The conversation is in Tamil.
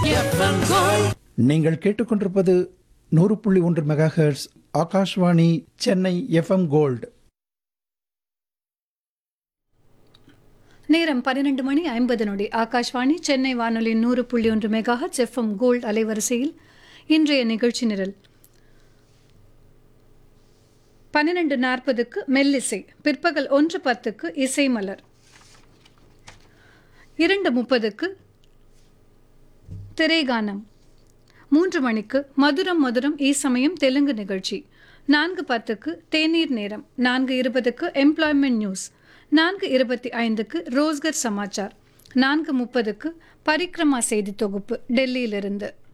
எஃப்எம் கோல்ட் நீங்கள் கேட்டுக்கொண்டிருப்பது நூறு புள்ளி ஒன்று megahertz Akashvani Chennai FM gold நேரம் பன்னிரண்டு மணி ஐம்பது நொடி ஆகாஷ்வாணி சென்னை வானொலி நூறு புள்ளி ஒன்று மெகாஹட் எஃப்எம் கோல்ட் அலைவரிசையில் இன்றைய நிகழ்ச்சி நிரல் பன்னிரண்டு நாற்பதுக்கு மெல்லிசை பிற்பகல் ஒன்று பத்துக்கு இசை மலர் இரண்டு முப்பதுக்கு திரைகானம் மூன்று மணிக்கு மதுரம் மதுரம் ஈ சமயம் தெலுங்கு நிகழ்ச்சி நான்கு பத்துக்கு தேநீர் நேரம் நான்கு இருபதுக்கு எம்ப்ளாய்மெண்ட் நியூஸ் நான்கு இருபத்தி ஐந்துக்கு ரோஸ்கர் சமாச்சார் நான்கு முப்பதுக்கு பரிக்ரமா செய்தி தொகுப்பு டெல்லியிலிருந்து